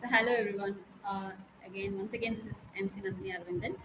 So hello everyone. Uh, again, once again, this is MC Nandini Arvindan.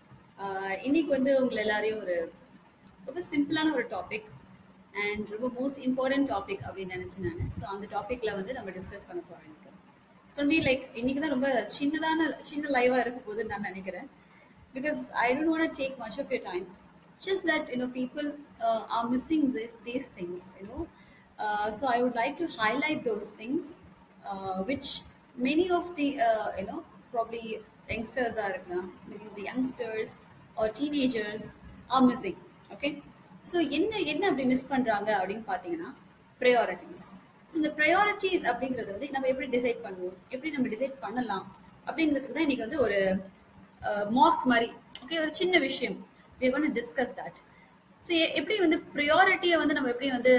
Uh, இன்னைக்கு வந்து உங்களை எல்லாரையும் ஒரு ரொம்ப சிம்பிளான ஒரு டாபிக் அண்ட் ரொம்ப மோஸ்ட் இம்பார்ட்டன்ட் டாபிக் அப்படின்னு நினைச்சேன் நான் ஸோ அந்த டாபிக்ல வந்து நம்ம டிஸ்கஸ் பண்ண போறோம் எனக்கு இட்ஸ் பி லைக் இன்னைக்கு தான் ரொம்ப சின்னதான சின்ன லைவா இருக்க போகுதுன்னு நான் நினைக்கிறேன் because I don't want take much of your time just that you know people uh, are missing this, these things you know uh, so i would like to highlight those things uh, which many of the uh, you know probably youngsters are many of the youngsters or teenagers are missing okay so என்ன என்ன அப்படி miss பண்றாங்க அப்படின்னு பார்த்தீங்கன்னா priorities so இந்த priorities அப்படிங்கிறது வந்து நம்ம எப்படி டிசைட் பண்ணுவோம் எப்படி நம்ம டிசைட் பண்ணலாம் அப்படிங்கிறதுக்கு தான் இன்னைக்கு வந்து ஒரு மார்க் மாதிரி ஓகே ஒரு சின்ன விஷயம் we won't discuss that so எப்படி வந்து ப்ரியாரிட்டியை வந்து நம்ம எப்படி வந்து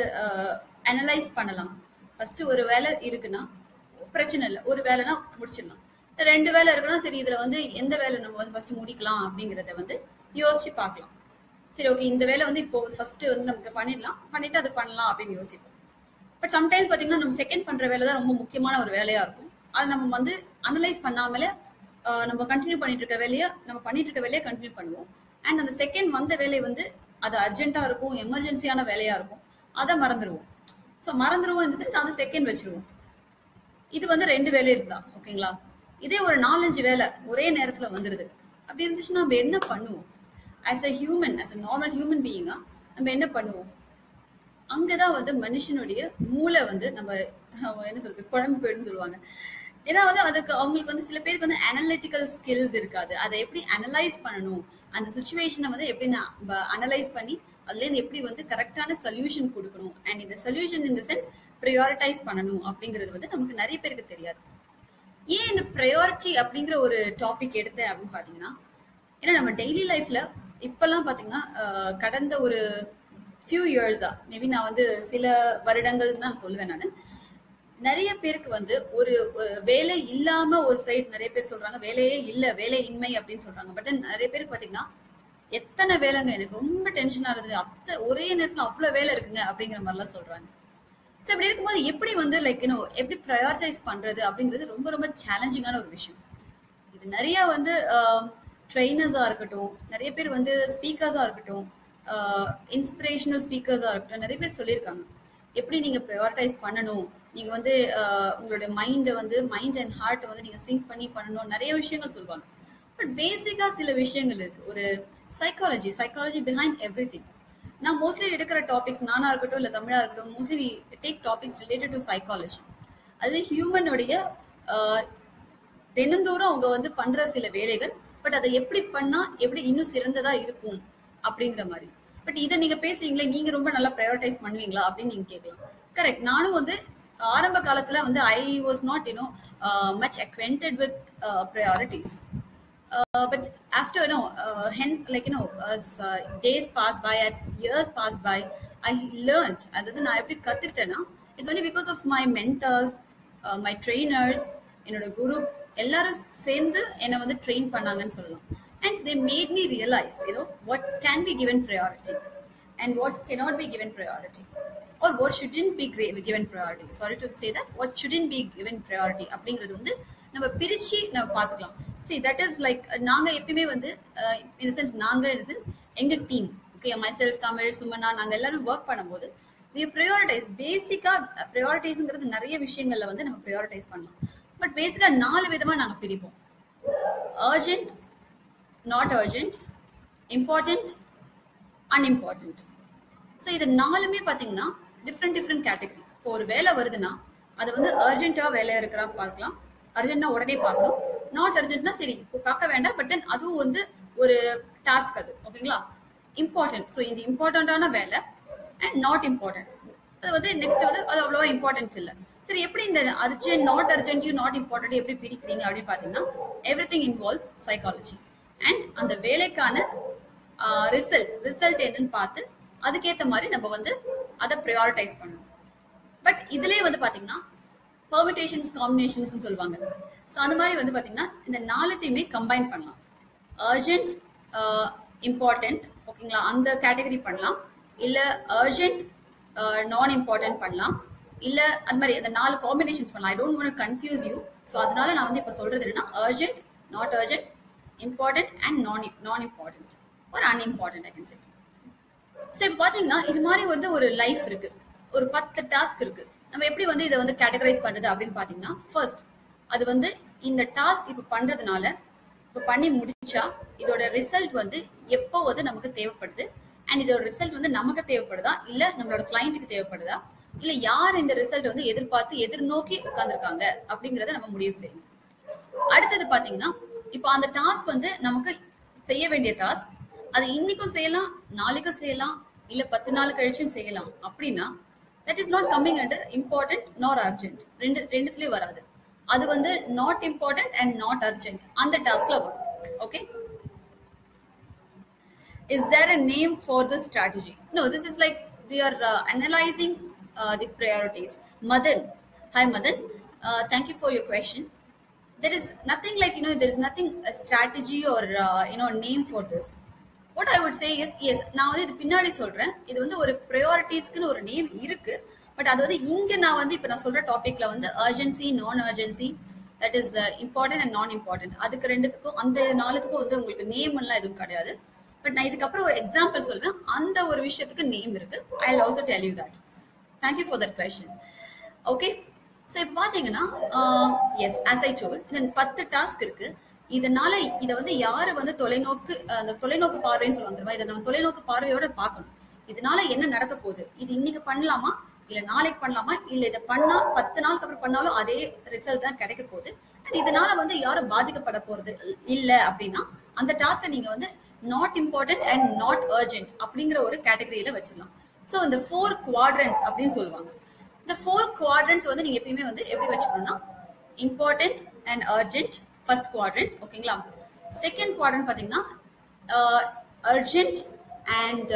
அனலைஸ் பண்ணலாம் ஃபர்ஸ்ட் ஒரு வேலை இருக்குன்னா பிரச்சனை இல்லை ஒரு வேலைனா முடிச்சிடலாம் ரெண்டு வேலை இருக்குன்னா சரி இதில் வந்து எந்த வேலை நம்ம வந்து ஃபர்ஸ்ட் முடிக்கலாம் அப்படிங்கிறத வந்து யோசிச்சு பார்க்கலாம் சரி ஓகே இந்த வேலை வந்து இப்போ ஃபர்ஸ்ட் வந்து நமக்கு பண்ணிடலாம் பண்ணிட்டு அது பண்ணலாம் அப்படின்னு யோசிப்போம் பட் சம்டைம்ஸ் பார்த்தீங்கன்னா நம்ம செகண்ட் பண்ணுற வேலை தான் ரொம்ப முக்கியமான ஒரு வேலையாக இருக்கும் அதை நம்ம வந்து அனலைஸ் பண்ணாமலே நம்ம கண்டினியூ பண்ணிட்டு இருக்க வேலையை நம்ம பண்ணிட்டு இருக்க வேலையை கண்டினியூ பண்ணுவோம் அண்ட் அந்த செகண்ட் வந்த வேலை வந்து அது அர்ஜென்ட்டாக இருக்கும் எமர்ஜென்சியான வேலையாக இருக்கும் அதை மறந்துடுவோம் ஸோ மறந்துடுவோம் இந்த சென்ஸ் அதை செகண்ட் வச்சிருவோம் இது வந்து ரெண்டு வேலை இருந்தா ஓகேங்களா இதே ஒரு நாலஞ்சு வேலை ஒரே நேரத்தில் வந்துடுது அப்படி இருந்துச்சுன்னா நம்ம என்ன பண்ணுவோம் as a human as a normal human பீயிங்கா நம்ம என்ன பண்ணுவோம் அங்கதான் வந்து மனுஷனுடைய மூளை வந்து நம்ம என்ன சொல்றது குழம்பு போயிடுன்னு சொல்லுவாங்க ஏன்னா வந்து அதுக்கு அவங்களுக்கு வந்து சில பேருக்கு வந்து அனலிட்டிக்கல் ஸ்கில்ஸ் இருக்காது அதை எப்படி அனலைஸ் பண்ணணும் அந்த சுச்சுவேஷனை வந்து எப்படி நான் அனலைஸ் பண்ணி அதுலேருந்து எப்படி வந்து கரெக்டான சொல்யூஷன் கொடுக்கணும் அண்ட் இந்த சொல்யூஷன் இந்த சென்ஸ் ப்ரையாரிட்டைஸ் பண்ணணும் அப்படிங்கிறது வந்து நமக்கு நிறைய பேருக்கு தெரியாது ஏன் இந்த ப்ரையாரிட்டி அப்படிங்கிற ஒரு டாபிக் எடுத்தேன் அப்படின்னு பார்த்தீங்கன்னா ஏன்னா நம்ம டெய்லி லைஃப்ல இப்பெல்லாம் பார்த்தீங்கன்னா கடந்த ஒரு ஃபியூ இயர்ஸா மேபி நான் வந்து சில வருடங்கள் தான் சொல்லுவேன் நான் நிறைய பேருக்கு வந்து ஒரு வேலை இல்லாம ஒரு சைடு நிறைய பேர் சொல்றாங்க வேலையே இல்ல வேலை இன்மை அப்படின்னு சொல்றாங்க பட் நிறைய பேருக்கு பாத்தீங்கன்னா எத்தனை வேலைங்க எனக்கு ரொம்ப டென்ஷன் ஆகுது அத்த ஒரே நேரத்துல அவ்வளவு வேலை இருக்குங்க அப்படிங்கிற மாதிரிலாம் சொல்றாங்க ஸோ இப்படி இருக்கும்போது எப்படி வந்து லைக் இன்னும் எப்படி ப்ரையாரிட்டைஸ் பண்றது அப்படிங்கிறது ரொம்ப ரொம்ப சேலஞ்சிங்கான ஒரு விஷயம் இது நிறைய வந்து ட்ரெயினர்ஸா இருக்கட்டும் நிறைய பேர் வந்து ஸ்பீக்கர்ஸா இருக்கட்டும் இன்ஸ்பிரேஷனல் ஸ்பீக்கர்ஸா இருக்கட்டும் நிறைய பேர் சொல்லியிருக்காங்க எப்படி நீங்க ப்ரையாரிட்டைஸ் பண்ணணும் நீங்க வந்து உங்களுடைய மைண்டை வந்து மைண்ட் அண்ட் ஹார்ட்டை வந்து நீங்க சிங்க் பண்ணி பண்ணணும் நிறைய விஷயங்கள் சொல்லுவாங்க பட் பேசிக்கா சில விஷயங்கள் இருக்கு ஒரு psychology psychology behind everything நான் மோஸ்ட்லி எடுக்கிற டாபிக்ஸ் நானா இருக்கட்டும் இல்லை தமிழா இருக்கட்டும் mostly take topics related to psychology அது ஹியூமனுடைய தினந்தோறும் அவங்க வந்து பண்ற சில வேலைகள் பட் அதை எப்படி பண்ணா எப்படி இன்னும் சிறந்ததா இருக்கும் அப்படிங்கிற மாதிரி பட் இதை நீங்க பேசுறீங்களே நீங்க ரொம்ப நல்லா ப்ரையாரிட்டைஸ் பண்ணுவீங்களா அப்படின்னு நீங்க கேட்கலாம் கரெக்ட் நானும் வந்து ஆரம்ப காலத்துல வந்து I was not you know much acquainted with priorities but after know when like you know days pass by as years pass by I learned அதாவது நான் எப்படி கத்துக்கிட்டேன்னா it's only because of my mentors my trainers என்னோட குரு எல்லாரும் சேர்ந்து என்னை வந்து ட்ரெயின் பண்ணாங்கன்னு சொல்லலாம் and they made me realize you know what can be given priority and what cannot be given priority or what shouldn't be given priority sorry to say that what shouldn't be given priority அப்படிங்கிறது வந்து நம்ம பிரிச்சு நம்ம பார்த்துக்கலாம் see that is like நாங்க எப்பயுமே வந்து in the sense நாங்க in the sense எங்க team okay myself Tamil சுமனா நாங்க எல்லாரும் ஒர்க் பண்ணும்போது வி ப்ரையாரிட்டைஸ் பேசிக்கா ப்ரையாரிட்டைஸ்ங்கிறது நிறைய விஷயங்கள்ல வந்து நம்ம ப்ரையாரிட்டைஸ் பண்ணலாம் பட் பேசிக்கா நாலு விதமா நாங்க பிரிப்போம் urgent not urgent important unimportant so இது நாலுமே பார்த்தீங்கன்னா டிஃப்ரெண்ட் டிஃப்ரெண்ட் கேட்டகரி இப்போ ஒரு வேலை வருதுன்னா அது வந்து அர்ஜென்ட்டாக வேலையாக இருக்கிறா பார்க்கலாம் அர்ஜென்ட்னா உடனே பார்க்கணும் நாட் அர்ஜென்ட்னா சரி இப்போ பார்க்க வேண்டாம் பட் தென் அதுவும் வந்து ஒரு டாஸ்க் அது ஓகேங்களா இம்பார்ட்டன்ட் ஸோ இது இம்பார்ட்டண்ட்டான வேலை அண்ட் நாட் இம்பார்ட்டன்ட் அது வந்து நெக்ஸ்ட் வந்து அது அவ்வளோவா இம்பார்ட்டன்ஸ் இல்லை சரி எப்படி இந்த அர்ஜென்ட் நாட் அர்ஜென்ட்டையும் நாட் இம்பார்ட்டன்ட் எப்படி பிரிக்கிறீங்க அப்படின்னு பார்த்தீங்கன்னா everything involves psychology and அந்த வேலைக்கான ரிசல்ட் ரிசல்ட் என்னன்னு பார்த்து அதுக்கேற்ற மாதிரி நம்ம வந்து அதை ப்ரையாரிட்டைஸ் பண்ணணும் பட் இதுலேயே வந்து பார்த்தீங்கன்னா பர்மிட்டேஷன்ஸ் காம்பினேஷன்ஸ் சொல்லுவாங்க ஸோ அந்த மாதிரி வந்து பார்த்தீங்கன்னா இந்த நாலுத்தையுமே கம்பைன் பண்ணலாம் அர்ஜென்ட் இம்பார்ட்டன்ட் ஓகேங்களா அந்த கேட்டகரி பண்ணலாம் இல்லை அர்ஜென்ட் நான் இம்பார்ட்டன்ட் பண்ணலாம் இல்ல அந்த மாதிரி அந்த நாலு காம்பினேஷன்ஸ் பண்ணலாம் I don't want confuse you so அதனால நான் வந்து இப்போ சொல்றது என்னன்னா urgent not urgent important and non non important ஒரு unimportant I can say so இப்போ பார்த்தீங்கன்னா இது மாதிரி வந்து ஒரு லைஃப் இருக்கு ஒரு பத்து டாஸ்க் இருக்கு நம்ம எப்படி வந்து இதை வந்து கேட்டகரைஸ் பண்றது அப்படின்னு பார்த்தீங்கன்னா ஃபர்ஸ்ட் அது வந்து இந்த டாஸ்க் இப்போ பண்றதுனால இப்போ பண்ணி முடிச்சா இதோட ரிசல்ட் வந்து எப்போ வந்து நமக்கு தேவைப்படுது அண்ட் இதோட ரிசல்ட் வந்து நமக்கு தேவைப்படுதா இல்ல நம்மளோட கிளைண்ட்டுக்கு தேவைப்படுதா இல்ல யார் இந்த ரிசல்ட் வந்து எதிர்பார்த்து எதிர்நோக்கி உட்கார்ந்துருக்காங்க அப்படிங்கறத நம்ம முடிவு செய்யணும் அடுத்தது பாத்தீங்கன்னா இப்போ அந்த டாஸ்க் வந்து நமக்கு செய்ய வேண்டிய டாஸ்க் அது இன்னைக்கும் செய்யலாம் நாளைக்கும் செய்யலாம் இல்ல பத்து நாள் கழிச்சும் செய்யலாம் அப்படின்னா that is not coming under important nor urgent ரெண்டு ரெண்டுத்துலயும் வராது அது வந்து not important and not urgent அந்த டாஸ்க்ல வரும் okay is there a name for this strategy no this is like we are uh, analyzing uh, the priorities madan hi madan uh, thank you for your question there is nothing like you know there's nothing a strategy or uh, you know name for this what i would say is yes நான் வந்து இது பின்னாடி சொல்றேன் இது வந்து ஒரு ப்ரையாரிட்டிஸ்க்குன்னு ஒரு name இருக்கு பட் அது வந்து இங்க நான் வந்து இப்ப நான் சொல்ற டாபிக்ல வந்து urgency non urgency that is important and non important அதுக்கு ரெண்டுத்துக்கும் அந்த நாலுத்துக்கும் வந்து உங்களுக்கு நேம் எல்லாம் எதுவும் கிடையாது பட் நான் இதுக்கப்புறம் ஒரு எக்ஸாம்பிள் சொல்றேன் அந்த ஒரு விஷயத்துக்கு நேம் இருக்கு I also tell you that thank you for that question okay so இப்போ பார்த்தீங்கன்னா எஸ் ஆஸ் ஐ டோல் இந்த பத்து டாஸ்க் இருக்கு இதனால இதை வந்து யாரு வந்து தொலைநோக்கு அஹ், அந்த தொலைநோக்கு பார்வைன்னு சொல்லுவாங்க தெரியுமா? இதை நம்ம தொலைநோக்கு பார்வையோட பார்க்கணும் இதனால என்ன நடக்க போகுது இது இன்னைக்கு பண்ணலாமா இல்ல நாளைக்கு பண்ணலாமா இல்ல இதை பண்ணா பத்து நாளுக்கு அப்புறம் பண்ணாலும் அதே ரிசல்ட் தான் கிடைக்க போகுது அண்ட் இதனால வந்து யாரும் பாதிக்கப்பட போறது இல்ல அப்படின்னா அந்த டாஸ்க்கை நீங்க வந்து not important and not urgent அப்படிங்கிற ஒரு கேட்டகரியில வச்சிடலாம் ஸோ இந்த ஃபோர் குவாட்ரன்ஸ் அப்படின்னு சொல்லுவாங்க இந்த ஃபோர் குவாட்ரன்ஸ் வந்து நீங்க எப்பயுமே வந்து எப்படி வச்சுக்கணும்னா important and urgent first quadrant ஓகேங்களா செகண்ட் குவாட்ரண்ட் பார்த்தீங்கன்னா அர்ஜென்ட் அண்ட்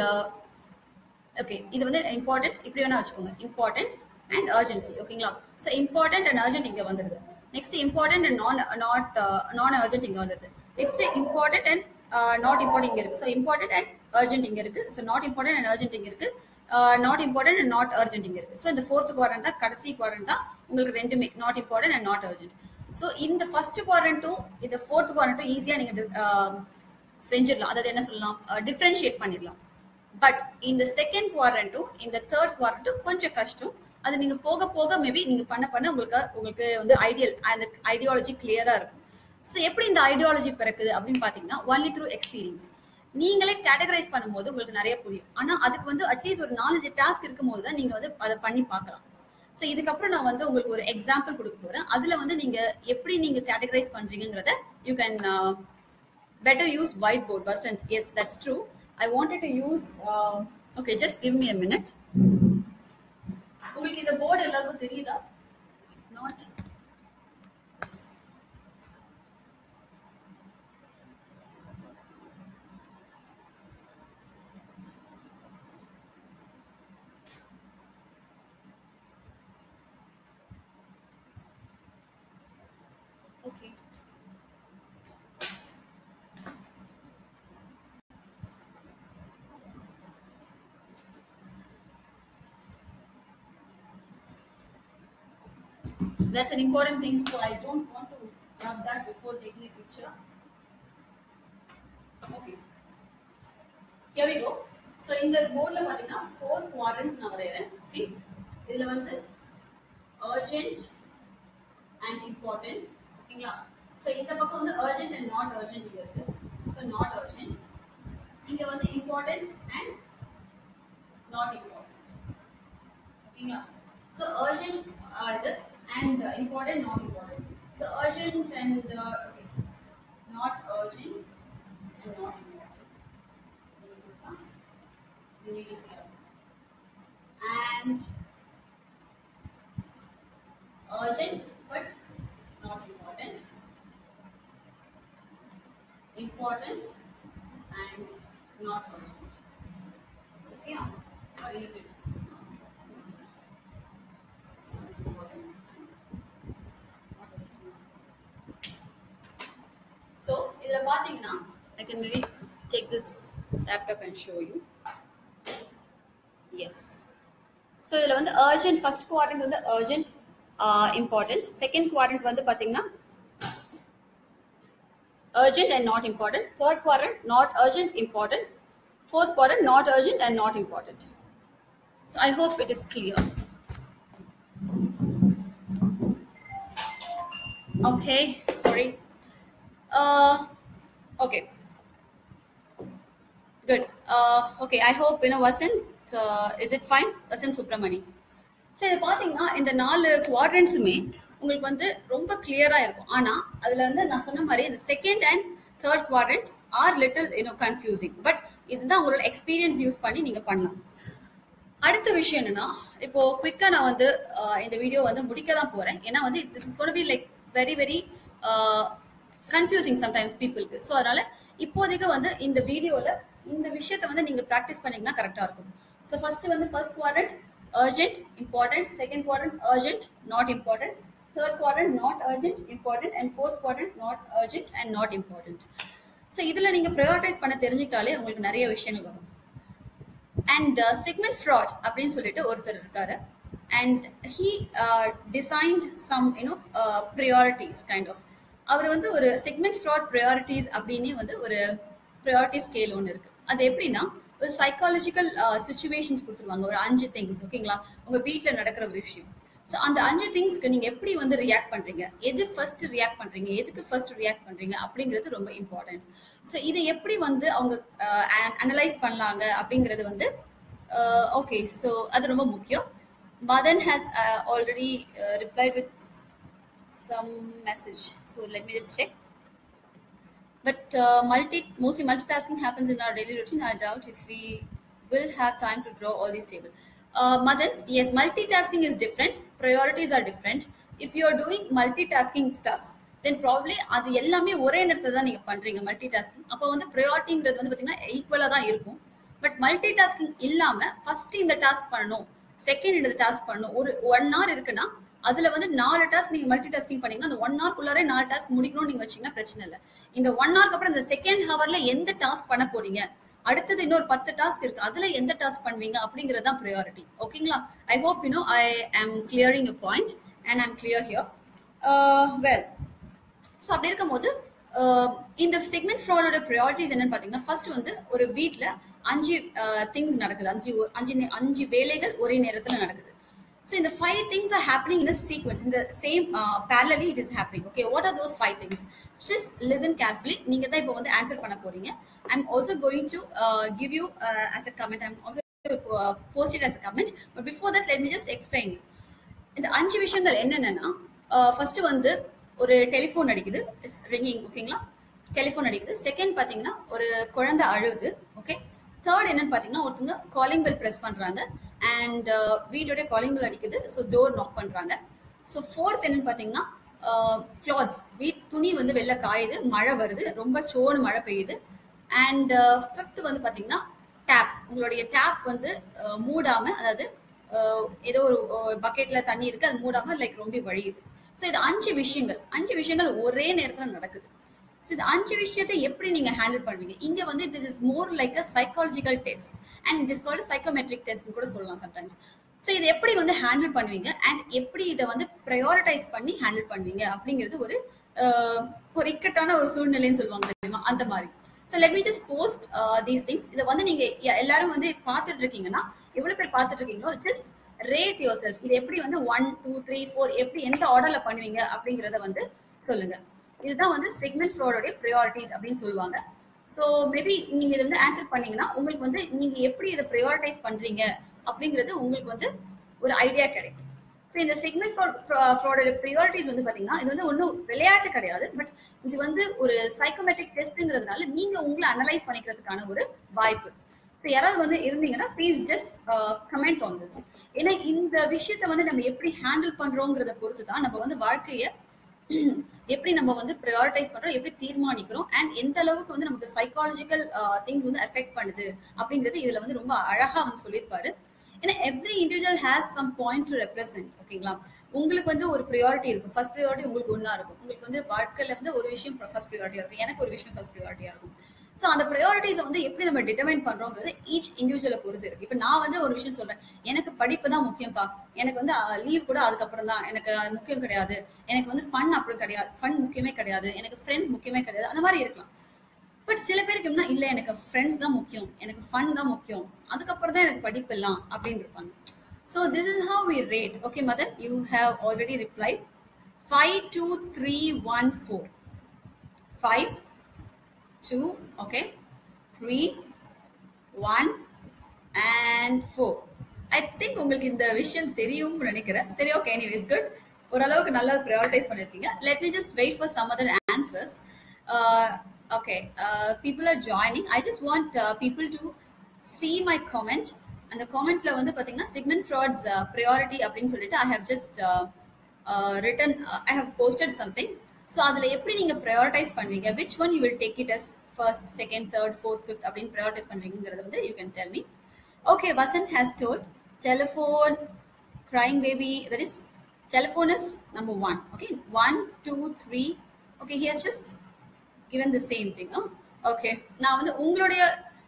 ஓகே இது வந்து இம்பார்ட்டன்ட் இப்படி வேணா வச்சுக்கோங்க இம்பார்ட்டன்ட் அண்ட் அர்ஜென்சி ஓகேங்களா ஸோ இம்பார்ட்டன்ட் அண்ட் அர்ஜென்ட் இங்கே வந்துடுது next important and non not non urgent இங்கே வந்துடுது next important and not important இங்கே இருக்கு ஸோ இம்பார்ட்டன்ட் அண்ட் அர்ஜென்ட் இங்கே இருக்கு so not important and urgent இங்கே இருக்கு not important and not urgent இங்கே இருக்கு ஸோ இந்த ஃபோர்த் குவாரண்ட் தான் கடைசி குவாரண்ட் தான் உங்களுக்கு ரெண்டுமே not important and not urgent so இந்த ஃபர்ஸ்ட் குவாரண்ட்டும் இந்த ஃபோர்த் குவாரண்ட்டும் ஈஸியாக நீங்கள் செஞ்சிடலாம் அதாவது என்ன சொல்லலாம் டிஃப்ரென்ஷியேட் பண்ணிடலாம் பட் இந்த செகண்ட் குவாரண்ட்டும் இந்த தேர்ட் குவாரண்ட்டும் கொஞ்சம் கஷ்டம் அது நீங்க போக போக மேபி நீங்க பண்ண பண்ண உங்களுக்கு உங்களுக்கு வந்து ஐடியல் அந்த ஐடியாலஜி கிளியரா இருக்கும் ஸோ எப்படி இந்த ஐடியாலஜி பிறக்குது அப்படின்னு பாத்தீங்கன்னா ஒன்லி த்ரூ எக்ஸ்பீரியன்ஸ் நீங்களே கேட்டகரைஸ் பண்ணும்போது உங்களுக்கு நிறைய புரியும் ஆனா அதுக்கு வந்து அட்லீஸ்ட் ஒரு நாலஞ்சு டாஸ்க் இருக்கும் போது தான் நீங்க வந்து அதை பண்ணி பார்க்கலாம் ஸோ இதுக்கப்புறம் நான் வந்து உங்களுக்கு ஒரு எக்ஸாம்பிள் கொடுக்க போறேன் அதுல வந்து நீங்க எப்படி நீங்க கேட்டகரைஸ் பண்றீங்கிறத you can better use whiteboard Vasant yes that's true i wanted to use uh, okay just give me a minute உங்களுக்கு இந்த போர்டு எல்லாருக்கும் தெரியுதா if not yes. okay That's an important thing, so I don't want to rub that before taking a picture. Okay. Here we go. So இந்த போர்ட்ல பாத்தீங்கன்னா four குவாட்ரண்ட்ஸ் நான் வரையறேன் okay இதுல வந்து அர்ஜென்ட் அண்ட் இம்பார்ட்டன்ட் ஓகேங்களா ஸோ இந்த பக்கம் வந்து அர்ஜென்ட் அண்ட் நாட் அர்ஜென்ட் இங்க இருக்கு ஸோ நாட் அர்ஜென்ட் இங்க வந்து இம்பார்ட்டன்ட் அண்ட் நாட் இம்பார்ட்டன்ட் ஓகேங்களா ஸோ அர்ஜென்ட் இது and important not important so urgent and not urgent and not important and urgent but not important important and not urgent okay or even So, இதுல பாத்தீங்கன்னா I can maybe take this laptop and show you. Yes. So so இதில் வந்து urgent first quadrant வந்து urgent important second quadrant வந்து பார்த்தீங்கன்னா urgent and not important. Third quadrant, not urgent, important. Fourth quadrant, not urgent and not important. So I hope it is clear. Okay, sorry. Uh, okay. Good. Uh, okay, I hope, you know, Vasant, uh, is it fine? Vasant Subramani. So இது பார்த்தீங்கன்னா இந்த நாலு குவாட்ரண்ட்ஸுமே உங்களுக்கு வந்து ரொம்ப கிளியராக இருக்கும் ஆனால் அதில் வந்து நான் சொன்ன மாதிரி இந்த second and third quadrants are little you know confusing but இதுதான் உங்களோட எக்ஸ்பீரியன்ஸ் யூஸ் பண்ணி நீங்கள் பண்ணலாம் அடுத்த விஷயம் என்னன்னா இப்போ குவிக்காக நான் வந்து uh, இந்த வீடியோ வந்து முடிக்க தான் போகிறேன் ஏன்னா வந்து this is could be like very very confusing sometimes பீப்புளுக்கு ஸோ அதனால இப்போதைக்கு வந்து இந்த வீடியோவில் இந்த விஷயத்தை வந்து நீங்கள் ப்ராக்டிஸ் பண்ணீங்கன்னா கரெக்டாக இருக்கும் ஸோ ஃபர்ஸ்ட் வந்து first quadrant urgent, important. Second quadrant, urgent, not important. Third quadrant, not urgent, important. And fourth quadrant, not urgent and not important. So இதில் நீங்கள் ப்ரையாரிட்டைஸ் பண்ண தெரிஞ்சுக்கிட்டாலே உங்களுக்கு நிறைய விஷயங்கள் வரும் அண்ட் சிக்மெண்ட் ஃப்ராட் அப்படின்னு சொல்லிட்டு ஒருத்தர் இருக்காரு and he designed some you know priorities kind of அவர் வந்து ஒரு செக்மெண்ட் ஃப்ராட் ப்ரையாரிட்டிஸ் அப்படின்னே வந்து ஒரு ப்ரையாரிட்டி ஸ்கேல் ஒன்று இருக்கு அது எப்படின்னா ஒரு சைக்காலஜிக்கல் சுச்சுவேஷன்ஸ் கொடுத்துருவாங்க ஒரு அஞ்சு திங்ஸ் ஓகேங்களா உங்க வீட்டில் நடக்கிற ஒரு விஷயம் ஸோ அந்த அஞ்சு திங்ஸ்க்கு நீங்க எப்படி வந்து ரியாக்ட் பண்றீங்க எது ஃபர்ஸ்ட் ரியாக்ட் பண்றீங்க எதுக்கு ஃபர்ஸ்ட் ரியாக்ட் பண்றீங்க அப்படிங்கிறது ரொம்ப இம்பார்ட்டன்ட் ஸோ இதை எப்படி வந்து அவங்க அனலைஸ் பண்ணலாங்க அப்படிங்கிறது வந்து ஓகே ஸோ அது ரொம்ப முக்கியம் Madan has already replied with some message so let me just check but uh, multi mostly multitasking happens in our daily routine i doubt if we will have time to draw all these table uh, madan yes multitasking is different priorities are different if you are doing multitasking stuffs then probably அது எல்லாமே ஒரே நேரத்தில் தான் நீங்கள் பண்ணுறீங்க multi tasking அப்போ வந்து ப்ரையாரிட்டிங்கிறது வந்து பார்த்தீங்கன்னா ஈக்குவலாக தான் இருக்கும் பட் மல்டி டாஸ்கிங் இல்லாமல் ஃபர்ஸ்ட் இந்த டாஸ்க் பண்ணணும் செகண்ட் இந்த டாஸ்க் பண்ணணும் ஒரு ஒன் ஹவர் இருக்குன்னா அதுல வந்து நாலு டாஸ்க் நீங்க மல்டி டாஸ்கிங் பண்ணீங்கன்னா அந்த ஒன் ஹவர்க்குள்ளாரே நாலு டாஸ்க் முடிக்கணும்னு நீங்க வச்சீங்கன்னா பிரச்சனை இல்லை இந்த ஒன் ஹவருக்கு அப்புறம் இந்த செகண்ட் ஹவர்ல எந்த டாஸ்க் பண்ண போறீங்க அடுத்தது இன்னொரு பத்து டாஸ்க் இருக்கு அதுல எந்த டாஸ்க் பண்ணுவீங்க அப்படிங்கிறது தான் ப்ரையாரிட்டி ஓகேங்களா I hope you know I am clearing a point and I'm clear here well so அப்படி இருக்கும்போது இந்த செக்மெண்ட் ஃப்ராடோட ப்ரையாரிட்டிஸ் என்னன்னு பார்த்தீங்கன்னா ஃபர்ஸ்ட் வந்து ஒரு வீட்டில் அஞ்சு திங்ஸ் நடக்குது அஞ்சு அஞ்சு அஞ்சு வேலைகள் ஒரே நேரத்தில் நடக்குது So in the five things are happening in a sequence, in the same uh, parallelly it is happening. Okay, what are those five things? Just listen carefully. நீங்க தான் இப்போ வந்து ஆன்சர் பண்ண போறீங்க. I'm also going to uh, give you uh, as a comment. I'm also uh, post it as a comment. But before that, let me just explain you. இந்த அஞ்சு விஷயங்கள் என்னென்னா ஃபர்ஸ்ட் வந்து ஒரு டெலிஃபோன் அடிக்குது ரிங்கிங் ஓகேங்களா டெலிஃபோன் அடிக்குது second பார்த்தீங்கன்னா ஒரு குழந்தை அழுகுது ஓகே தேர்ட் என்னன்னு பார்த்தீங்கன்னா ஒருத்தவங்க காலிங் பெல் ப்ரெஸ் பண்ணுறாங்க அண்ட் வீட்டோட காலிங் பெல் அடிக்குது ஸோ டோர் நாக் பண்ணுறாங்க ஸோ ஃபோர்த் என்னன்னு பார்த்தீங்கன்னா கிளாத்ஸ் வீட் துணி வந்து வெளில காயுது மழை வருது ரொம்ப சோடு மழை பெய்யுது அண்ட் ஃபிஃப்த் வந்து பார்த்தீங்கன்னா டேப் உங்களுடைய டேப் வந்து மூடாமல் அதாவது ஏதோ ஒரு பக்கெட்ல தண்ணி இருக்கு அது மூடாம லைக் ரொம்ப வழியுது ஸோ இது அஞ்சு விஷயங்கள் அஞ்சு விஷயங்கள் ஒரே நேரத்தில் நடக்குது ஸோ இந்த அஞ்சு விஷயத்தை எப்படி நீங்க ஹேண்டில் பண்ணுவீங்க இங்க வந்து this is more like a psychological test and it is called psychometric test கூட சொல்லலாம் சம்டைம்ஸ் ஸோ இதை எப்படி வந்து ஹேண்டில் பண்ணுவீங்க அண்ட் எப்படி இதை வந்து ப்ரையாரிட்டைஸ் பண்ணி ஹேண்டில் பண்ணுவீங்க அப்படிங்கிறது ஒரு ஒரு இக்கட்டான ஒரு சூழ்நிலைன்னு சொல்லுவாங்க தெரியுமா அந்த மாதிரி so let me just post these things இதை வந்து நீங்க எல்லாரும் வந்து பார்த்துட்டு இருக்கீங்கன்னா எவ்வளவு பேர் பார்த்துட்டு இருக்கீங்களோ ஜஸ்ட் ரேட் யோர் செல்ஃப் இது எப்படி வந்து ஒன் டூ த்ரீ ஃபோர் எப்படி எந்த ஆர்டர்ல பண்ணுவீங்க அப்படிங்கிறத வந்து சொல்லுங்க இதுதான் வந்து செக்மெண்ட் ஃப்ராடோடைய ப்ரையாரிட்டிஸ் அப்படின்னு சொல்லுவாங்க ஸோ மேபி நீங்க இதை வந்து ஆன்சர் பண்ணீங்கன்னா உங்களுக்கு வந்து நீங்க எப்படி இதை ப்ரையாரிட்டைஸ் பண்றீங்க அப்படிங்கிறது உங்களுக்கு வந்து ஒரு ஐடியா கிடைக்கும் ஸோ இந்த செக்மெண்ட் ஃப்ராடோட ப்ரியாரிட்டிஸ் வந்து பார்த்தீங்கன்னா இது வந்து ஒன்றும் விளையாட்டு கிடையாது பட் இது வந்து ஒரு சைக்கோமெட்ரிக் டெஸ்ட்டுங்கிறதுனால நீங்க உங்களை அனலைஸ் பண்ணிக்கிறதுக்கான ஒரு வாய்ப்பு ஸோ யாராவது வந்து இருந்தீங்கன்னா please just comment on this ஏன்னா இந்த விஷயத்த வந்து நம்ம எப்படி ஹேண்டில் பண்றோங்கிறத பொறுத்து தான் நம்ம வந்து வாழ்க்கையை எப்படி நம்ம வந்து ப்ரையாரிட்டைஸ் பண்றோம் எப்படி தீர்மானிக்கிறோம் அண்ட் எந்த அளவுக்கு வந்து நமக்கு சைக்காலஜிக்கல் திங்ஸ் வந்து எஃபெக்ட் பண்ணுது அப்படிங்கிறது இதுல வந்து ரொம்ப அழகா வந்து சொல்லியிருப்பாரு ஏன்னா every individual has some points to represent ஓகேங்களா உங்களுக்கு வந்து ஒரு ப்ரியாரிட்டி இருக்கும் ஃபர்ஸ்ட் ப்ரியாரிட்டி உங்களுக்கு ஒன்றா இருக்கும் உங்களுக்கு வந்து வாழ்க்கையில வந்து ஒரு விஷயம் ஃபர்ஸ்ட் ப்ரியாரிட்டியா இருக்கும் எனக்கு ஒரு விஷயம் ஃபர்ஸ்ட் ப்ரியாரிட்டியா இருக்கும் ஸோ அந்த ப்ரையாரிட்டிஸை வந்து எப்படி நம்ம டிட்டர்மைன் பண்றோங்கிறது ஈச் இண்டிவிஜுவலை பொறுத்து இருக்கு இப்போ நான் வந்து ஒரு விஷயம் சொல்றேன் எனக்கு படிப்பு தான் முக்கியம்ப்பா எனக்கு வந்து லீவ் கூட அதுக்கப்புறம் தான் எனக்கு அது முக்கியம் கிடையாது எனக்கு வந்து ஃபன் அப்படி கிடையாது ஃபன் முக்கியமே கிடையாது எனக்கு ஃப்ரெண்ட்ஸ் முக்கியமே கிடையாது அந்த மாதிரி இருக்கலாம் பட் சில பேருக்கு என்ன இல்லை எனக்கு ஃப்ரெண்ட்ஸ் தான் முக்கியம் எனக்கு ஃபன் தான் முக்கியம் அதுக்கப்புறம் தான் எனக்கு படிப்பு எல்லாம் அப்படின்னு இருப்பாங்க so this is how we rate okay Madan you have already reply five two three one four five two okay three one and four I think உங்களுக்கு இந்த விஷயம் தெரியும்னு நினைக்கிறேன் சரி ஓகே எனிவேஸ் குட் ஓரளவுக்கு நல்லா ப்ரையாரிட்டைஸ் பண்ணியிருக்கீங்க let me just wait for some other answers okay people are joining I just want people to see my comment அந்த காமெண்ட்ல வந்து பாத்தீங்கன்னா சிக்மெண்ட் ஃப்ராட்ஸ் ப்ரையாரிட்டி அப்படின்னு சொல்லிட்டு I have just written I have posted something so அதில் எப்படி நீங்கள் prioritise பண்ணுவீங்க which one you will take it as first second third fourth fifth அப்படின்னு ப்ரையாரிட்டைஸ் பண்ணுறீங்கிறது வந்து you can tell me okay Vasant has told telephone crying baby that is telephone is number one okay one two three okay he has just given the same thing huh? okay நான் வந்து உங்களுடைய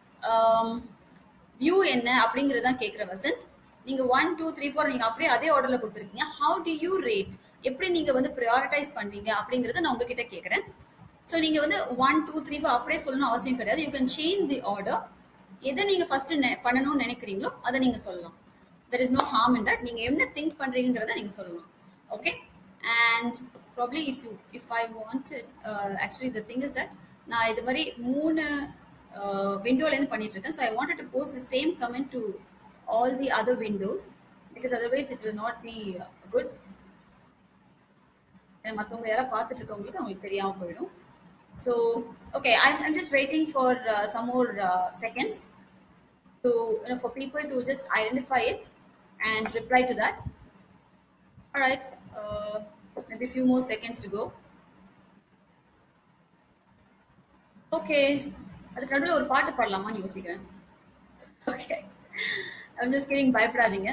view என்ன அப்படிங்கிறது தான் கேட்குற வசந்த் நீங்க one two three four நீங்க அப்படியே அதே ஆர்டர்ல கொடுத்துருக்கீங்க ஹவு டு யூ ரேட் எப்படி நீங்க வந்து ப்ரையாரிட்டைஸ் பண்ணுவீங்க அப்படிங்கறத நான் உங்ககிட்ட கேட்குறேன் ஸோ நீங்க வந்து ஒன் டூ த்ரீ ஃபோர் அப்படியே சொல்லணும் அவசியம் கிடையாது you can change the order எதை நீங்க ஃபர்ஸ்ட் பண்ணணும்னு நினைக்கிறீங்களோ அதை நீங்க சொல்லலாம் there is no harm in that நீங்க என்ன திங்க் பண்றீங்கிறத நீங்க சொல்லலாம் okay and probably if you if I want actually the thing is that நான் இது மாதிரி மூணு விண்டோலேருந்து பண்ணிட்டு இருக்கேன் so I wanted to post same comment to all the other windows because otherwise it will not be good மற்றவங்க யாராவது பார்த்துட்டு இருக்கவங்களுக்கு அவங்களுக்கு தெரியாமல் போயிடும் so okay I I'm just waiting for some more seconds to you know for people to just identify it and reply to that all right uh, maybe a few more seconds to go okay அதுக்கு நடுவில் ஒரு பாட்டு பாடலாமான்னு யோசிக்கிறேன் okay I'm just kidding பயப்படாதீங்க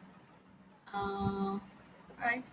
right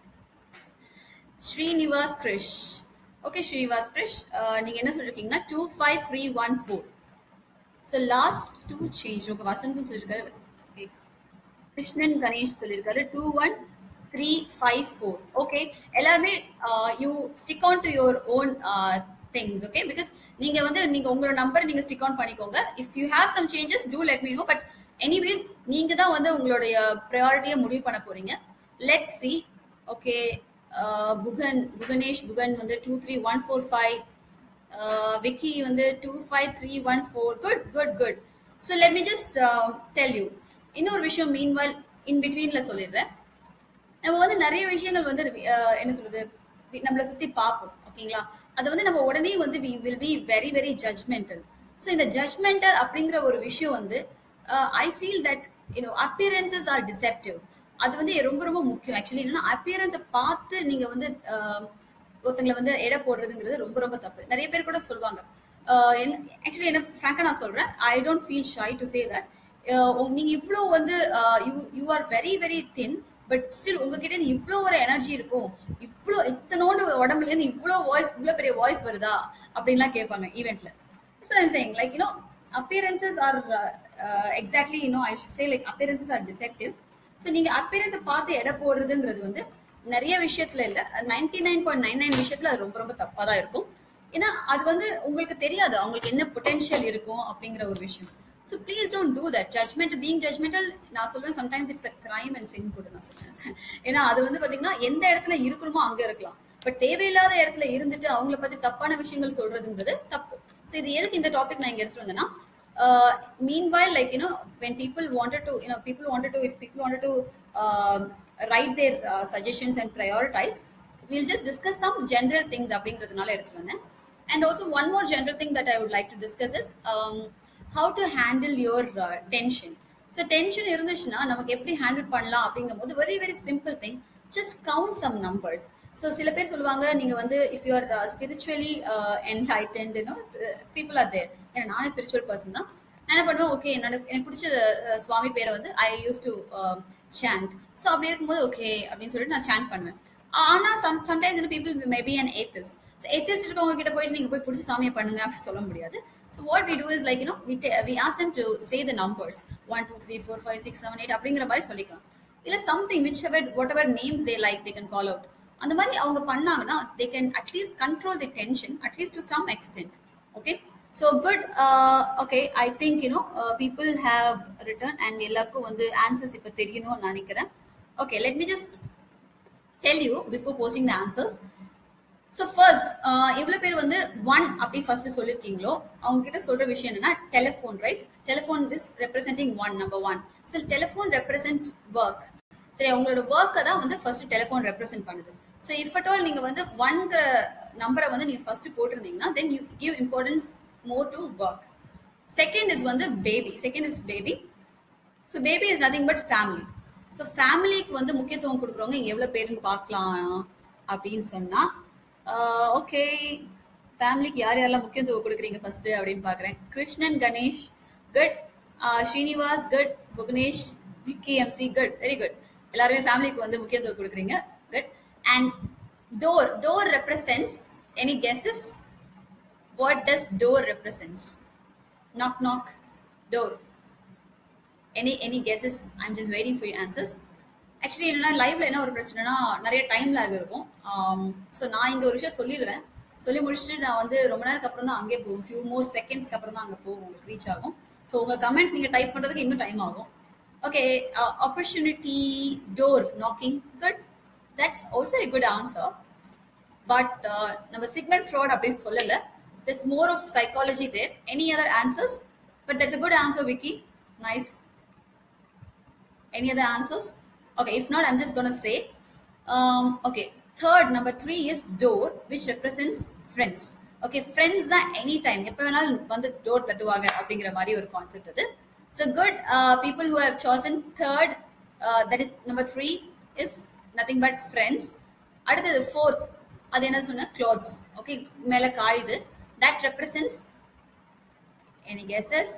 Srinivas Krish okay Srinivas Krish நீங்க என்ன சொல்லிருக்கீங்கன்னா two five three one four so last two change உங்க வசந்தம் சொல்லியிருக்காரு ஓகே கிருஷ்ணன் கணேஷ் சொல்லியிருக்காரு two one three five four okay எல்லாருமே you stick on to your own things okay because நீங்க வந்து நீங்க உங்களோட நம்பர் நீங்க ஸ்டிக் ஆன் பண்ணிக்கோங்க if you have some changes to let me know but anyways நீங்க தான் வந்து உங்களுடைய ப்ரையாரிட்டியை முடிவு பண்ண போறீங்க let see okay Pugan Puganesh Pugan வந்து two three one four five Vicky வந்து two five three one four good good good so let me just tell you இன்னொரு விஷயம் மீன்வால் இன் பிட்வீனில் சொல்லிடுறேன் நம்ம வந்து நிறைய விஷயங்கள் வந்து என்ன சொல்றது நம்மளை சுற்றி பார்ப்போம் ஓகேங்களா அது வந்து நம்ம உடனே வந்து we will be very very judgmental so இந்த ஜட்மெண்டல் அப்படிங்கிற ஒரு விஷயம் வந்து I feel that you know appearances are deceptive அது வந்து ரொம்ப ரொம்ப முக்கியம் ஆக்சுவலி என்னன்னா அப்பியரன்ஸை பார்த்து நீங்க வந்து ஒருத்தங்களை வந்து எடை போடுறதுங்கிறது ரொம்ப ரொம்ப தப்பு நிறைய பேர் கூட சொல்லுவாங்க ஆக்சுவலி என்ன ஃப்ராங்கா நான் சொல்றேன் I don't feel shy to say that நீங்க இவ்வளோ வந்து you you are very very thin but still உங்ககிட்ட இருந்து இவ்வளோ ஒரு எனர்ஜி இருக்கும் இவ்வளோ இத்தனோண்டு உடம்புல இருந்து இவ்வளோ வாய்ஸ் இவ்வளோ பெரிய வாய்ஸ் வருதா அப்படின்லாம் கேட்பாங்க ஈவெண்ட்ல so I'm saying like you know appearances are exactly you know I should say like appearances are deceptive so நீங்க அப்பியரன்ஸை பார்த்து எடை போடுறதுங்கிறது வந்து நிறைய விஷயத்துல இல்ல ninety nine point nine nine விஷயத்துல அது ரொம்ப ரொம்ப தப்பா தான் இருக்கும் ஏன்னா அது வந்து உங்களுக்கு தெரியாது அவங்களுக்கு என்ன பொட்டென்ஷியல் இருக்கும் அப்படிங்கிற ஒரு விஷயம் so please don't do that judgment being judgmental நான் சொல்லுவேன் sometimes it's a crime and sin கூட நான் சொல்லுவேன் ஏன்னா அது வந்து பாத்தீங்கன்னா எந்த இடத்துல இருக்கணுமோ அங்க இருக்கலாம் பட் தேவையில்லாத இடத்துல இருந்துட்டு அவங்கள பத்தி தப்பான விஷயங்கள் சொல்றதுங்கிறது தப்பு ஸோ இது எதுக்கு இந்த டாபிக் நான் இங்க எடுத்துட்டு வந்தேன்னா uh, meanwhile like you know when people wanted to you know people wanted to if people wanted to uh, write their uh, suggestions and prioritize we'll just discuss some general things அப்படிங்கிறதுனால எடுத்துட்டு வந்தேன் and also one more general thing that i would like to discuss is um, how to handle your uh, tension so tension இருந்துச்சுன்னா நமக்கு எப்படி handle பண்ணலாம் அப்படிங்கும் போது very very simple thing just count some numbers so சில பேர் சொல்லுவாங்க நீங்க வந்து if you are spiritually enlightened you know people are there ஏன்னா நானும் ஸ்பிரிச்சுவல் பர்சன் தான் நான் என்ன பண்ணுவேன் ஓகே என்னோட எனக்கு பிடிச்ச சுவாமி பேரை வந்து I use to chant so அப்படி இருக்கும்போது ஓகே அப்படின்னு சொல்லிட்டு நான் சாண்ட் பண்ணுவேன் ஆனால் சம் சம்டைம்ஸ் என்ன people maybe an atheist so atheist இருக்கவங்க கிட்ட போயிட்டு நீங்கள் போய் பிடிச்ச சாமியை பண்ணுங்க அப்படின்னு சொல்ல முடியாது so what we do is like you know we we ask them to say the numbers one two three four five six seven eight அப்படிங்கிற மாதிரி சொல்லிக்கலாம் இல்லை something whichever whatever names they like they can call out அந்த மாதிரி அவங்க பண்ணாங்கன்னா they can at least control the tension at least to some extent okay so good okay I think you know people have return and எல்லாருக்கும் வந்து answers இப்போ தெரியணும்னு நினைக்கிறேன் okay let me just tell you before posting the answers so first எவ்வளோ பேர் வந்து one அப்படி first சொல்லியிருக்கீங்களோ அவங்க கிட்ட சொல்ற விஷயம் என்னன்னா telephone right telephone is representing one number one so telephone represent work சரி அவங்களோட ஒர்க்கை தான் வந்து ஃபர்ஸ்ட் டெலிஃபோன் ரெப்ரசென்ட் பண்ணுது ஸோ இஃப் அட் ஆல் நீங்கள் வந்து ஒன்கிற நம்பரை வந்து நீங்கள் ஃபர்ஸ்ட் போட்டிருந்தீங்கன்னா then you give importance more to work second is வந்து baby second is baby so baby is nothing but family so ஃபேமிலிக்கு வந்து முக்கியத்துவம் கொடுக்குறவங்க இங்கே எவ்வளோ பேருன்னு பார்க்கலாம் அப்படின்னு சொன்னால் ஓகே ஃபேமிலிக்கு யார் யாரெல்லாம் முக்கியத்துவம் கொடுக்குறீங்க ஃபர்ஸ்ட் அப்படின்னு பார்க்குறேன் Krishnan Ganesh good Srinivas good Puganesh Vicky MC good very good எல்லாருமே ஃபேமிலிக்கு வந்து முக்கியத்துவம் கொடுக்குறீங்க good and door door represents any guesses what does door represents knock knock door any any guesses i'm just waiting for your answers actually என்னன்னா லைவ்ல என்ன ஒரு பிரச்சனைனா நிறைய டைம் லேக் இருக்கும் ஸோ நான் இங்க ஒரு விஷயம் சொல்லிடுவேன் சொல்லி முடிச்சுட்டு நான் வந்து ரொம்ப நேரத்துக்கு அப்புறம் தான் அங்கே போகும் ஃபியூ மோர் செகண்ட்ஸ்க்கு அப்புறம் தான் அங்கே போகும் உங்களுக்கு ரீச் ஆகும் ஸோ உங்க கமெண்ட் நீங்க டைப் பண்றதுக்கு இன்னும் டைம் ஆகும் okay opportunity door knocking good that's also a good answer but நம்ம சிக்மெண்ட் ஃப்ராட் அப்படின்னு சொல்லல there's more of psychology there any other answers but that's a good answer vicky nice any other answers okay if not i'm just gonna say um, okay third number three is door which represents friends okay friends தான் any time எப்போ வேணாலும் வந்து door தட்டுவாங்க அப்படிங்கிற மாதிரி ஒரு concept அது so good people who have chosen third that is number three is nothing but friends அடுத்தது fourth அது என்ன சொன்ன க்ளாத்ஸ் ஓகே மேலே காயுது that represents any guesses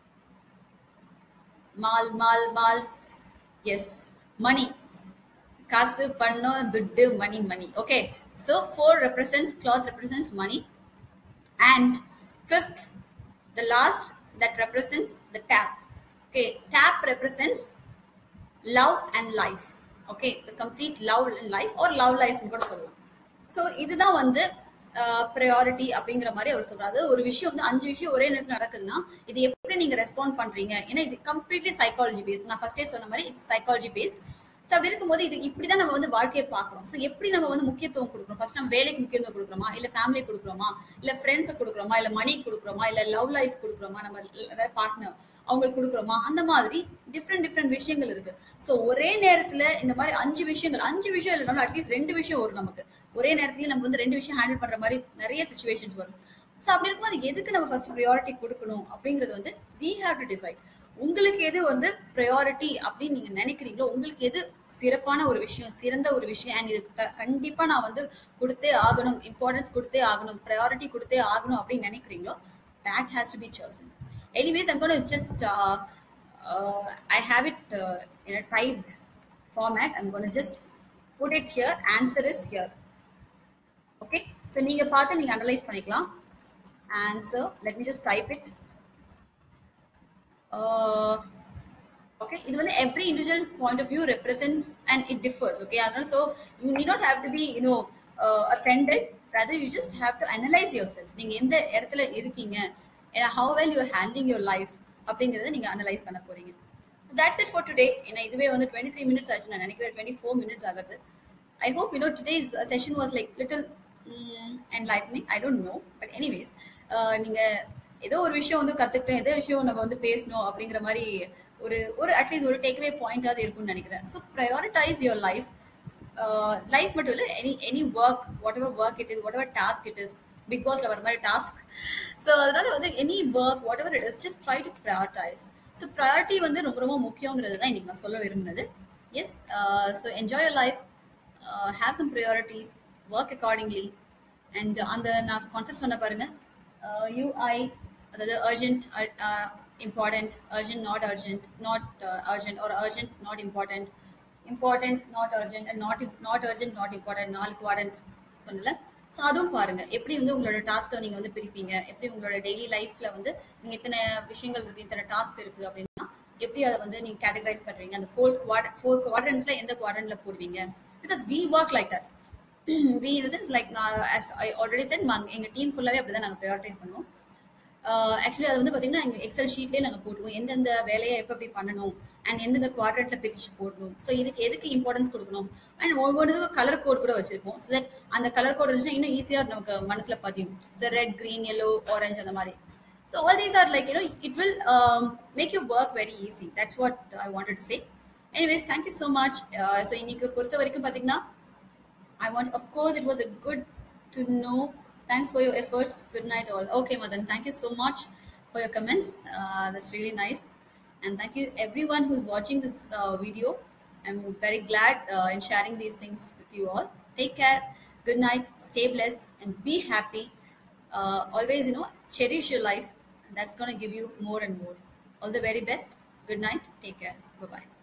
mal mal mal yes money காசு பணம் துட்டு money money okay so four represents cloth represents money and fifth the last that represents the tape okay tape represents love and life okay the complete love and life ஒரு love லைஃப்னு கூட சொல்லலாம் so இதுதான் வந்து priority அப்படிங்கிற மாதிரி அவர் சொல்றாரு ஒரு விஷயம் வந்து அஞ்சு விஷயம் ஒரே நேரத்தில் நடக்குதுன்னா இது எப்படி நீங்க ரெஸ்பாண்ட் பண்றீங்க ஏன்னா இது கம்ப்ளீட்லி சைக்காலஜி பேஸ்ட் நான் ஃபர்ஸ்டே சொன்ன மாதிரி இட்ஸ் சைக்காலஜி பேஸ்ட் ஸோ அப்படி இருக்கும்போது இது இப்படிதான் நம்ம வந்து வாழ்க்கையை பார்க்குறோம் ஸோ எப்படி நம்ம வந்து முக்கியத்துவம் கொடுக்குறோம் ஃபர்ஸ்ட் நம்ம வேலைக்கு முக்கியத்துவம் கொடுக்குறோமா இல்லை ஃபேமிலி கொடுக்குறோமா இல்லை ஃப்ரெண்ட்ஸை கொடுக்குறோமா இல்லை மணி கொடுக்குறோமா இல்லை லவ் லைஃப் கொடுக்குறோமா நம்ம அதாவது பார்ட்னர் அவங்களுக்கு கொடுக்குறோமா அந்த மாதிரி டிஃப்ரெண்ட் டிஃப்ரெண்ட் விஷயங்கள் இருக்கு ஸோ ஒரே நேரத்தில் இந்த மாதிரி அஞ்சு விஷயங்கள் அஞ்சு விஷயம் இல்லைனாலும் அட்லீஸ்ட் ரெண்டு விஷயம் வரும் நமக்கு ஒரே நேரத்துல நம்ம வந்து ரெண்டு விஷயம் ஹேண்டில் பண்ற மாதிரி நிறைய சுச்சுவேஷன்ஸ் வரும் ஸோ அப்படி இருக்கும்போது எதுக்கு நம்ம ஃபர்ஸ்ட் ப்ரையாரிட்டி கொடுக்கணும் அப்படிங்கிறது வந்து வி ஹாவ் டு டிசைட் உங்களுக்கு எது வந்து ப்ரையாரிட்டி அப்படின்னு நீங்க நினைக்கிறீங்களோ உங்களுக்கு எது சிறப்பான ஒரு விஷயம் சிறந்த ஒரு விஷயம் அண்ட் இதுக்கு கண்டிப்பா நான் வந்து கொடுத்தே ஆகணும் இம்பார்ட்டன்ஸ் கொடுத்தே ஆகணும் ப்ரையாரிட்டி கொடுத்தே ஆகணும் அப்படின்னு நினைக்கிறீங்களோ that has to be chosen anyways i'm going to just uh, uh, i have it uh, in a typed format i'm going to just put it here answer is here okay so நீங்க பார்த்து நீங்க analyse பண்ணிக்கலாம் answer let me just type it uh, okay இது வந்து every individual point of view represents and it differs okay அதனால so you need not have to be you know uh, offended rather you just have to analyze yourself நீங்க எந்த இடத்துல இருக்கீங்க and how well you're handling your life அப்படிங்கறத நீங்க analyse பண்ண போறீங்க that's it for today ஏன்னா இதுவே வந்து 23 minutes ஆச்சு நான் நினைக்கிறேன் 24 minutes ஆகுது I hope you know today's uh, session was like little mm, enlightening I don't know but anyways uh, நீங்க ஏதோ ஒரு விஷயம் வந்து கத்துக்கிட்டோம் ஏதோ விஷயம் நம்ம வந்து பேசணும் அப்படிங்கிற மாதிரி ஒரு ஒரு அட்லீஸ்ட் ஒரு டேக்அவே பாயிண்டாவது இருக்கும்னு நினைக்கிறேன் so prioritize your life life மட்டும் இல்லை any any work whatever work it is whatever task it is big பாஸ்ல வர மாதிரி டாஸ்க் ஸோ அதனால வந்து any work whatever it is just try to prioritize so priority வந்து ரொம்ப ரொம்ப முக்கியங்கிறது தான் இன்னைக்கு நான் சொல்ல விரும்பினது yes so enjoy your life have some priorities work accordingly and அந்த நான் கான்செப்ட் சொன்ன பாருங்க யூஐ அதாவது urgent important urgent not urgent not urgent ஒரு urgent not important important not urgent and not not urgent not important நாலு quadrant சொன்னல so அதுவும் பாருங்க எப்படி வந்து உங்களோட டாஸ்க்கை நீங்க வந்து பிரிப்பீங்க எப்படி உங்களோட டெய்லி லைஃப்ல வந்து நீங்க இத்தனை விஷயங்கள் இருக்கு இத்தனை டாஸ்க் இருக்கு அப்படின்னா எப்படி அதை வந்து நீங்க கேட்டகரைஸ் பண்றீங்க அந்த ஃபோர் குவார்டர் ஃபோர் குவாட்ரன்ஸ்ல எந்த குவாட்ரன்ட்ல போடுவீங்க because we work like that we in sense like நான் as ஐ ஆல்ரெடி செட் எங்க டீம் ஃபுல்லாவே அப்படிதான் நாங்க ப்ரையாரிட்டைஸ் பண்ணுவோம் ஆக்சுவலி அது வந்து பாத்தீங்கன்னா எங்க எக்ஸல் ஷீட்லேயே நாங்க போட்டுருவோம் எந்தெந்த வேலையை எப்போ எப்படி பண்ணணும் அண்ட் எந்தெந்த குவாட்ரண்ட்ல பிரிச்சு போடணும் ஸோ இதுக்கு எதுக்கு இம்பார்ட்டன்ஸ் கொடுக்கணும் அண்ட் ஒவ்வொன்றுக்கும் கலர் கோட் கூட வச்சிருப்போம் ஸோ தட் அந்த கலர் கோட் இருந்துச்சுன்னா இன்னும் ஈஸியாக நமக்கு மனசுல பதியும் so red green yellow orange அந்த மாதிரி so all these are like you know it will make you work very easy that's what I wanted to say anyways thank you so much so இன்னைக்கு பொறுத்த வரைக்கும் பார்த்தீங்கன்னா I want, of course, it was a good to know. Thanks for your efforts. Good night, all. Okay, Madan, thank you so much for your comments. Uh, that's really nice. And thank you, everyone who's watching this uh, video. I'm very glad uh, in sharing these things with you all. Take care. Good night. Stay blessed and be happy. Uh, always, you know, cherish your life. And that's going to give you more and more. All the very best. Good night. Take care. Bye bye.